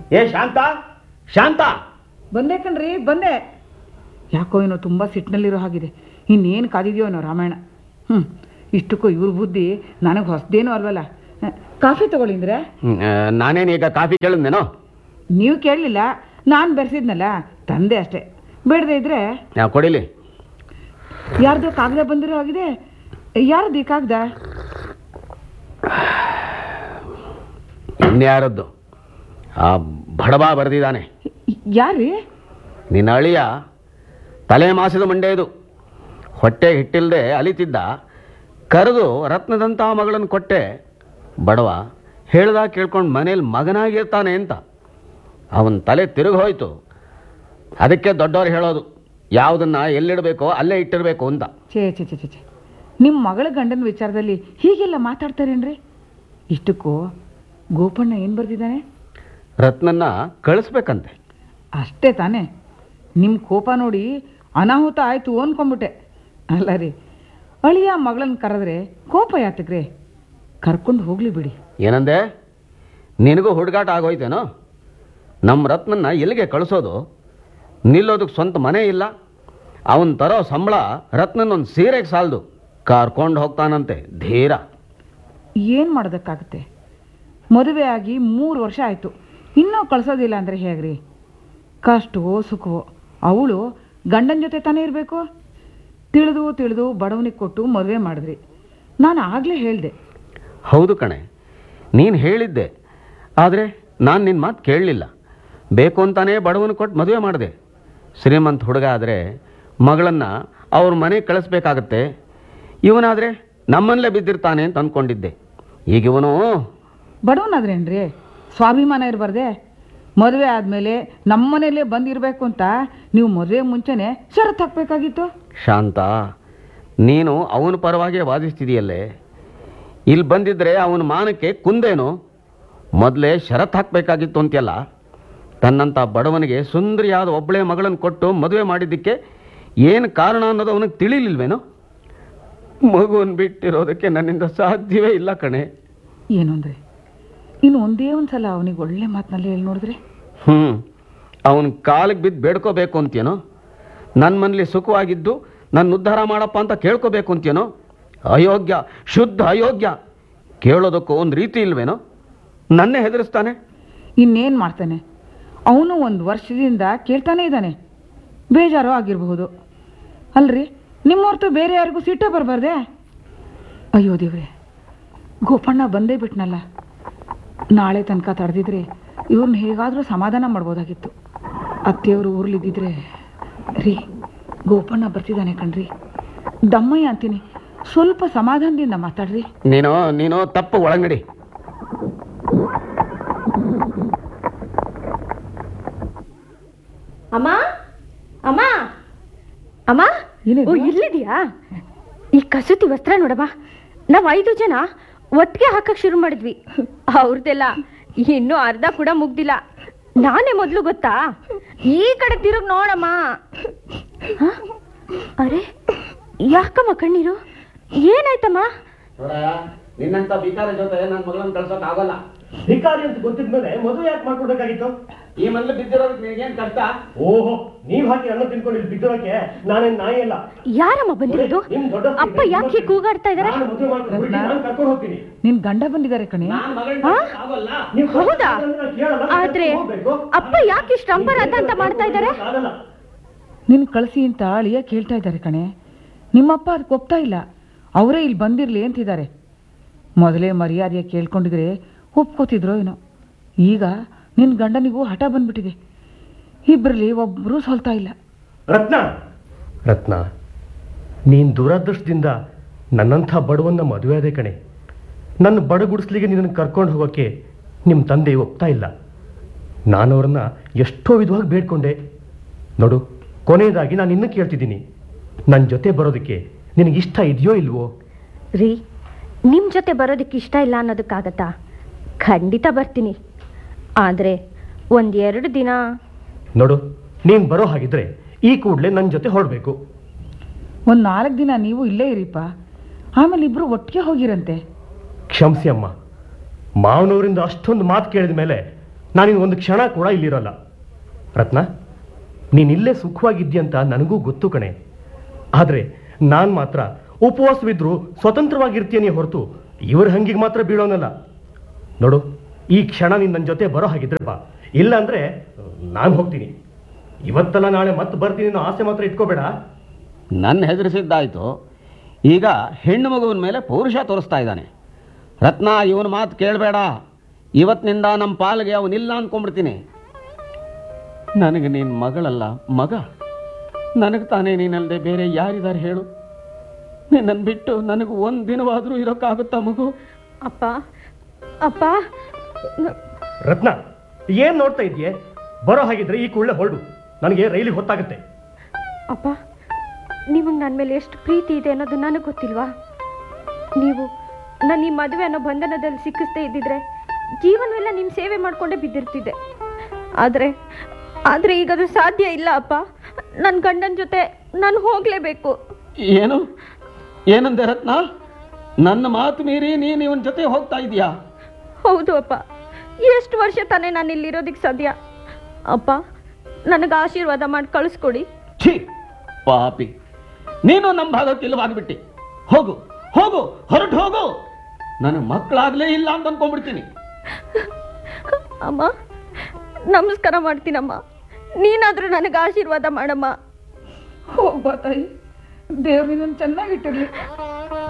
ಏ ಶಾಂತ ಶಾಂತ ಬಂದೆ ಕಣ್ರಿ ಬಂದೆ ಯಾಕೋ ಏನೋ ತುಂಬ ಸಿಟ್ಟಿನಲ್ಲಿರೋ ಹಾಗಿದೆ ಇನ್ನೇನು ಕಾದಿದೆಯೋ ಏನೋ ರಾಮಾಯಣ ಹ್ಞೂ ಇಷ್ಟಕ್ಕೂ ಇವ್ರ ಬುದ್ಧಿ ನನಗೆ ಹೊಸದೇನೂ ಅಲ್ವಲ್ಲ ಹ, ಕಾಫಿ ತಗೊಳ್ಳಿಂದ್ರೆ ಹ್ಮ್, ಆ, ನಾನೇನೀಗ ಕಾಫಿ ಕೇಳಿದ್ನೇನೋ ನೀವು ಕೇಳಲಿಲ್ಲ ನಾನು ಬೆರೆಸಿದ್ನಲ್ಲ ತಂದೆ ಅಷ್ಟೇ ಬೇಡದೆ ಇದ್ರೆ ನಾ ಕೊಡಿಲಿ ಯಾರ್ದೋ ಕಾಗದ ಬಂದಿರೋ ಆಗಿದೆ ಯಾರದ್ದು ಈ ಕಾಗದ ಇನ್ಯಾರದ್ದು ಆ ಬಡವ ಬರೆದಿದ್ದಾನೆ ಯಾರ್ರೀ ನಿನ್ನ ಅಳಿಯ ತಲೆ ಮಾಸಿದ ಮಂಡೆ ಇದು ಹೊಟ್ಟೆ ಹಿಟ್ಟಿಲ್ಲದೆ ಅಲಿತಿದ್ದ ಕರೆದು ರತ್ನದಂಥ ಮಗಳನ್ನು ಕೊಟ್ಟೆ ಬಡವ ಹೇಳ್ದಾಗ ಕೇಳ್ಕೊಂಡು ಮನೇಲಿ ಮಗನಾಗಿರ್ತಾನೆ ಅಂತ ಅವನ ತಲೆ ತಿರುಗಿ ಹೋಯ್ತು ಅದಕ್ಕೆ ದೊಡ್ಡವ್ರು ಹೇಳೋದು ಯಾವುದನ್ನ ಎಲ್ಲಿಡಬೇಕೋ ಅಲ್ಲೇ ಇಟ್ಟಿರಬೇಕು ಅಂತ ಛೇ ಛೇ ಛೇ ಛೇ ಛೇ ನಿಮ್ಮ ಮಗಳ ಗಂಡನ ವಿಚಾರದಲ್ಲಿ ಹೀಗೆಲ್ಲ ಮಾತಾಡ್ತಾರೇನ್ರಿ ಇಷ್ಟಕ್ಕೂ ಗೋಪಣ್ಣ ಏನು ಬರ್ದಿದ್ದಾನೆ ರತ್ನನ್ನ ಕಳಿಸ್ಬೇಕಂತೆ ಅಷ್ಟೇ ತಾನೇ ನಿಮ್ಮ ಕೋಪ ನೋಡಿ ಅನಾಹುತ ಆಯಿತು ಅನ್ಕೊಂಬಿಟ್ಟೆ ಅಲ್ಲ ರೀ ಅಳಿಯ ಮಗಳನ್ನ ಕರೆದ್ರೆ ಕೋಪ ಯಾತಕ್ರಿ ಕರ್ಕೊಂಡು ಹೋಗ್ಲಿ ಬಿಡಿ ಏನಂದೆ ನಿನಗೂ ಹುಡುಗಾಟ ಆಗೋಯ್ತೇನೋ ನಮ್ಮ ರತ್ನನ್ನ ಎಲ್ಲಿಗೆ ಕಳಿಸೋದು ನಿಲ್ಲೋದಕ್ಕೆ ಸ್ವಂತ ಮನೆ ಇಲ್ಲ ಅವನ್ ತರೋ ಸಂಬಳ ರತ್ನನ್ನೊಂದು ಸೀರೆಗೆ ಸಾಲದು ಕರ್ಕೊಂಡು ಹೋಗ್ತಾನಂತೆ ಧೀರ ಏನು ಮಾಡೋದಕ್ಕಾಗುತ್ತೆ ಮದುವೆ ಆಗಿ ಮೂರು ವರ್ಷ ಆಯಿತು ಇನ್ನೂ ಕಳ್ಸೋದಿಲ್ಲ ಅಂದರೆ ಹೇಗ್ರಿ ಕಷ್ಟವೋ ಸುಖವೋ ಅವಳು ಗಂಡನ ಜೊತೆ ತಾನೇ ಇರಬೇಕು ತಿಳಿದು ತಿಳಿದು ಬಡವನಿಗೆ ಕೊಟ್ಟು ಮದುವೆ ಮಾಡಿದ್ರಿ ನಾನು ಆಗಲೇ ಹೇಳಿದೆ ಹೌದು ಕಣೆ ನೀನು ಹೇಳಿದ್ದೆ ಆದರೆ ನಾನು ನಿನ್ನ ಮಾತು ಕೇಳಲಿಲ್ಲ ಬೇಕು ಅಂತಾನೇ ಬಡವನ ಕೊಟ್ಟು ಮದುವೆ ಮಾಡಿದೆ ಶ್ರೀಮಂತ ಹುಡುಗ ಆದರೆ ಮಗಳನ್ನು ಅವ್ರ ಮನೆಗೆ ಕಳಿಸ್ಬೇಕಾಗತ್ತೆ ಇವನಾದರೆ ನಮ್ಮಲ್ಲೇ ಬಿದ್ದಿರ್ತಾನೆ ಅಂತ ಅಂದ್ಕೊಂಡಿದ್ದೆ ಈಗ ಇವನು ಬಡವನಾದ್ರೇನ್ರಿ ಸ್ವಾಭಿಮಾನ ಇರಬಾರ್ದೆ ಮದುವೆ ಆದಮೇಲೆ ನಮ್ಮನೇಲೇ ಬಂದಿರಬೇಕು ಅಂತ ನೀವು ಮದುವೆ ಮುಂಚೆನೇ ಷರತ್ತು ಹಾಕಬೇಕಾಗಿತ್ತು ಶಾಂತ ನೀನು ಅವನ ಪರವಾಗಿ ವಾದಿಸ್ತಿದೆಯಲ್ಲೇ ಇಲ್ಲಿ ಬಂದಿದ್ರೆ ಅವನ ಮಾನಕ್ಕೆ ಕುಂದೇನು ಮೊದಲೇ ಷರತ್ ಹಾಕಬೇಕಾಗಿತ್ತು ಅಂತೆಲ್ಲ ತನ್ನಂಥ ಬಡವನಿಗೆ ಸುಂದರಿಯಾದ ಒಬ್ಬಳೇ ಮಗಳನ್ನು ಕೊಟ್ಟು ಮದುವೆ ಮಾಡಿದ್ದಕ್ಕೆ ಏನು ಕಾರಣ ಅನ್ನೋದು ಅವನಿಗೆ ತಿಳಿಲಿಲ್ವೇನೋ ಮಗುವನ್ನು ಬಿಟ್ಟಿರೋದಕ್ಕೆ ನನ್ನಿಂದ ಸಾಧ್ಯವೇ ಇಲ್ಲ ಕಣೆ ಏನು ಅಂದರೆ ಇನ್ನು ಒಂದೇ ಒಂದು ಸಲ ಅವನಿಗೆ ಒಳ್ಳೆ ಮಾತಿನಲ್ಲಿ ಹೇಳಿ ನೋಡಿದ್ರೆ ಹ್ಞೂ ಅವನ ಕಾಲಿಗೆ ಬಿದ್ದು ಬೇಡ್ಕೋಬೇಕು ಅಂತೇನೋ ನನ್ನ ಮನೇಲಿ ಸುಖವಾಗಿದ್ದು ನನ್ನ ಉದ್ಧಾರ ಮಾಡಪ್ಪ ಅಂತ ಕೇಳ್ಕೋಬೇಕು ಅಂತೇನೋ ಅಯೋಗ್ಯ ಶುದ್ಧ ಅಯೋಗ್ಯ ಕೇಳೋದಕ್ಕೂ ಒಂದು ರೀತಿ ಇಲ್ವೇನೋ ನನ್ನೇ ಹೆದರಿಸ್ತಾನೆ ಇನ್ನೇನು ಮಾಡ್ತಾನೆ ಅವನು ಒಂದು ವರ್ಷದಿಂದ ಕೇಳ್ತಾನೇ ಇದ್ದಾನೆ ಬೇಜಾರು ಆಗಿರಬಹುದು ಅಲ್ರಿ ನಿಮ್ಮ ಹೊರತು ಬೇರೆ ಯಾರಿಗೂ ಸಿಟ್ಟೇ ಬರಬಾರ್ದೆ ಅಯ್ಯೋ ದೇವ್ರೆ ಗೋಪಣ್ಣ ಬಂದೇ ಬಿಟ್ನಲ್ಲ ನಾಳೆ ತನಕ ತಡೆದಿದ್ರೆ ಇವ್ರನ್ನ ಹೇಗಾದರೂ ಸಮಾಧಾನ ಮಾಡ್ಬೋದಾಗಿತ್ತು ಅತ್ತೆಯವರು ಊರ್ಲಿದ್ದಿದ್ರೆ ರೀ ಗೋಪಣ್ಣ ಬರ್ತಿದ್ದಾನೆ ಕಣ್ರಿ ದಮ್ಮಯ್ಯ ಅಂತೀನಿ ಸ್ವಲ್ಪ ಸಮಾಧಾನದಿಂದ ಮಾತಾಡ್ರಿ ನೀನು ನೀನು ತಪ್ಪು ಒಳಗಡಿ ಅಮ್ಮ ಅಮ್ಮ ಅಮ್ಮ ಏನಿದು? ಓ ಇಲ್ಲಿದ್ಯಾ ಈ ಕಸೂತಿ ವಸ್ತ್ರ ನೋಡಮ್ಮ ನಾವು ಐದು ಜನ ಒಟ್ಟಿಗೆ ಹಾಕಕ್ ಶುರು ಮಾಡಿದ್ವಿ ಅವ್ರದ್ದೆಲ್ಲ ಇನ್ನೂ ಅರ್ಧ ಕೂಡ ಮುಗ್ದಿಲ್ಲ ನಾನೇ ಮೊದಲು ಗೊತ್ತಾ ಈ ಕಡೆ ತಿರುಗ್ ನೋಡಮ್ಮ ಹ? ಅರೆ ಯಾಕಮ್ಮ ಕಣ್ಣೀರು ಏನಾಯ್ತಮ್ಮ ನಿನ್ನಂತ ಬಿಕಾರ ಜೊತೆ ನನ್ನ ಮಗಳನ್ನು ಕಳ್ಸೋಕ್ ಆಗಲ್ಲ ಭಿಕಾರಿ ಅಂತ ಗೊತ್ತಿದ್ಮೇಲೆ ಮದುವೆ ಯಾಕೆ ಮಾಡ್ಕೊಡ್ಬೇಕಾಗಿತ್ತು ಈ ಮನೇಲಿ ಬಿದ್ದಿರೋದಕ್ಕೆ ನಿನಗೇನು ಕಷ್ಟ ಓಹೋ ನೀವ್ ಹಾಕಿ ಅನ್ನ ತಿನ್ಕೊಂಡು ಇಲ್ಲಿ ಬಿದ್ದೋರಕ್ಕೆ ನಾನೇನ್ ನಾಯಿ ಅಲ್ಲ ಯಾರಮ್ಮ ಬಂದಿರೋದು ನಿಮ್ ದೊಡ್ಡ ಅಪ್ಪ ಯಾಕೆ ಕೂಗಾಡ್ತಾ ಇದಾರೆ ನಾನು ಮದುವೆ ಮಾಡ್ಕೊಂಡು ಹುಡುಗಿ ನಾನು ಕರ್ಕೊಂಡು ಹೋಗ್ತೀನಿ ನಿನ್ನ ಗಂಡ ಬಂದಿದ್ದಾರೆ ಕಣೆ ನಾನು ಮಗಳನ್ನ ಹಾ? ಕಳ್ಸೋಕ್ ಆಗಲ್ಲ ನೀವು ಹೌದಾ ನಾನು ಕೇಳಲ್ಲ, ನಾನು ಆದ್ರೆ ಕರ್ಕೊಂಡು ಹೋಗ್ಬೇಕು. ಅಪ್ಪ ಯಾಕೆ ಇಷ್ಟು ಅಂಬರಾಧ ಅಂತ ಮಾಡ್ತಾ ಇದ್ದಾರೆ ಆಗಲ್ಲ ನಿನ್ನ ಕಳಿಸಿ ಅಂತ ಅಳಿಯ ಕೇಳ್ತಾ ಇದ್ದಾರೆ ಕಣೆ ನಿಮ್ಮಪ್ಪ ಅದಕ್ಕೆ ಒಪ್ತಾ ಇಲ್ಲ ಅವರೇ ಇಲ್ಲಿ ಬಂದಿರಲಿ ಅಂತಿದ್ದಾರೆ ಮೊದಲೇ ಮರ್ಯಾದೆಯ ಕೇಳ್ಕೊಂಡಿದ್ರೆ ಒಪ್ಕೋತಿದ್ರೋ ಏನೋ ಈಗ ನಿನ್ನ ಗಂಡನಿಗೂ ಹಠ ಬಂದ್ಬಿಟ್ಟಿದೆ ಇಬ್ಬರಲ್ಲಿ ಒಬ್ಬರೂ ಸೋಲ್ತಾ ಇಲ್ಲ ರತ್ನ ರತ್ನ ನೀನ್ ದುರದೃಷ್ಟದಿಂದ ನನ್ನಂಥ ಬಡವನ್ನ ಮದುವೆ ಆದೆ ಕಣೆ ನನ್ನ ಬಡ ಗುಡಿಸ್ಲಿಗೆ ನಿನ್ನನ್ನು ಕರ್ಕೊಂಡು ಹೋಗೋಕ್ಕೆ ನಿಮ್ಮ ತಂದೆ ಒಪ್ತಾ ಇಲ್ಲ ನಾನು ಅವ್ರನ್ನ ಎಷ್ಟೋ ವಿಧವಾಗಿ ಬೇಡ್ಕೊಂಡೆ ನೋಡು ಕೊನೆಯದಾಗಿ ನಾನು ಇನ್ನೂ ಕೇಳ್ತಿದ್ದೀನಿ ನನ್ನ ಜೊತೆ ಬರೋದಕ್ಕೆ ನಿನಗೆ ಇಷ್ಟ ಇದೆಯೋ ಇಲ್ವೋ ರೀ ನಿಮ್ಮ ಜೊತೆ ಬರೋದಕ್ಕೆ ಇಷ್ಟ ಇಲ್ಲ ಅನ್ನೋದಕ್ಕಾಗತ್ತಾ ಖಂಡಿತ ಬರ್ತೀನಿ ಆದರೆ ಒಂದೆರಡು ದಿನ ನೋಡು ನೀನು ಬರೋ ಹಾಗಿದ್ರೆ ಈ ಕೂಡಲೇ ನನ್ನ ಜೊತೆ ಹೊರಡಬೇಕು ಒಂದು ನಾಲ್ಕು ದಿನ ನೀವು ಇಲ್ಲೇ ಇರಿಪ್ಪ ಆಮೇಲೆ ಇಬ್ಬರು ಒಟ್ಟಿಗೆ ಹೋಗಿರಂತೆ ಕ್ಷಮಿಸಿ ಅಮ್ಮ ಮಾವನವರಿಂದ ಅಷ್ಟೊಂದು ಮಾತು ಕೇಳಿದ ಮೇಲೆ ನಾನಿನ್ ಒಂದು ಕ್ಷಣ ಕೂಡ ಇಲ್ಲಿರೋಲ್ಲ ರತ್ನ ನೀನ್ ಇಲ್ಲೇ ಸುಖವಾಗಿದ್ಯಂತ ನನಗೂ ಗೊತ್ತು ಕಣೆ ಆದ್ರೆ ನಾನ್ ಮಾತ್ರ ಉಪವಾಸವಿದ್ರು ಸ್ವತಂತ್ರವಾಗಿರ್ತೀನಿ ಹೊರತು ಇವ್ರ ಹಂಗಿಗೆ ಮಾತ್ರ ಬೀಳೋನಲ್ಲ ನೋಡು ಈ ಕ್ಷಣ ನೀನ್ ನನ್ನ ಜೊತೆ ಬರೋ ಹಾಗಿದ್ರೆ ಬಾ ಇಲ್ಲ ಅಂದ್ರೆ ನಾನು ಹೋಗ್ತೀನಿ ಇವತ್ತಲ್ಲ ನಾಳೆ ಮತ್ತೆ ಬರ್ತೀನಿ ಅನ್ನೋ ಆಸೆ ಮಾತ್ರ ಇಟ್ಕೋಬೇಡ ನನ್ನ ಹೆದರಿಸಿದ್ದಾಯ್ತು ಈಗ ಹೆಣ್ಣು ಮಗುವಿನ ಮೇಲೆ ಪೌರುಷ ತೋರಿಸ್ತಾ ಇದ್ದಾನೆ ರತ್ನ ಇವನ ಮಾತು ಕೇಳಬೇಡ ಇವತ್ತಿನಿಂದ ನಮ್ಮ ಪಾಲಿಗೆ ಅವನಿಲ್ಲ ಅಂದ್ಕೊಂಡ್ಬಿಡ್ತೀನಿ ನನಗೆ ನೀನು ಮಗಳಲ್ಲ ಮಗ ನನಗೆ ತಾನೇ ನೀನಲ್ಲದೆ ಬೇರೆ ಯಾರಿದ್ದಾರೆ ಹೇಳು ನಿನ್ನನ್ನು ಬಿಟ್ಟು ನನಗೆ ಒಂದು ದಿನವಾದರೂ ಇರೋಕ್ಕಾಗುತ್ತಾ ಮಗು ಅಪ್ಪ ಅಪ್ಪ ನ- ರತ್ನ ಏನ್ ನೋಡ್ತಾ ಇದೆಯೇ ಬರೋ ಹಾಗಿದ್ರೆ ಈ ಕೂಡಲೇ ಹೊರಡು ನನಗೆ ರೈಲಿಗೆ ಹೊತ್ತಾಗುತ್ತೆ ಅಪ್ಪ ನಿಮಗೆ ನನ್ನ ಮೇಲೆ ಎಷ್ಟು ಪ್ರೀತಿ ಇದೆ ಅನ್ನೋದು ನನಗೆ ಗೊತ್ತಿಲ್ವಾ ನೀವು ನಾನು ಈ ಮದುವೆ ಅನ್ನೋ ಬಂಧನದಲ್ಲಿ ಸಿಕ್ಕಿಸ್ದೇ ಇದ್ದಿದ್ರೆ ಜೀವನವೆಲ್ಲ ನಿಮ್ಮ ಸೇವೆ ಮಾಡಿಕೊಂಡೇ ಬಿದ್ದಿರ್ತಿದ್ದೆ ಆದರೆ ಆದರೆ ಈಗ ಅದು ಸಾಧ್ಯ ಇಲ್ಲ ಅಪ್ಪ ನನ್ನ ಗಂಡನ ಜೊತೆ ನಾನು ಹೋಗಲೇಬೇಕು ಏನು ಏನಂದೆ ರತ್ನ ನನ್ನ ಮಾತು ಮೀರಿ ನೀನು ಇವನ ಜೊತೆ ಹೋಗ್ತಾ ಇದೀಯಾ ಹೌದು ಅಪ್ಪ ಎಷ್ಟು ವರ್ಷ ತಾನೇ ನಾನು ಇಲ್ಲಿರೋದಕ್ಕೆ ಸಾಧ್ಯ ಅಪ್ಪ ನನಗೆ ಆಶೀರ್ವಾದ ಮಾಡಿ ಕಳಿಸ್ಕೊಡಿ ಛೀ ಪಾಪಿ ನೀನು ನಮ್ಮ ಭಾಗಕ್ಕೆ ಇಲ್ಲವಾಗ್ಬಿಟ್ಟಿ ಹೋಗು ಹೋಗು ಹೊರಟು ಹೋಗು ನನಗೆ ಮಕ್ಕಳಾಗ್ಲೇ ಇಲ್ಲ ಅಂತ ಅನ್ಕೊಂಡ್ಬಿಡ್ತೀನಿ ಅಮ್ಮ ನಮಸ್ಕಾರ ಮಾಡ್ತೀನಮ್ಮ ನೀನಾದರೂ ನನಗೆ ಆಶೀರ್ವಾದ ಮಾಡಮ್ಮ ಹೋಗ್ಬಾ ತಾಯಿ ದೇವ್ರು ನಿನ್ನನ್ನು ಚೆನ್ನಾಗಿಟ್ಟಿರ್ಲಿ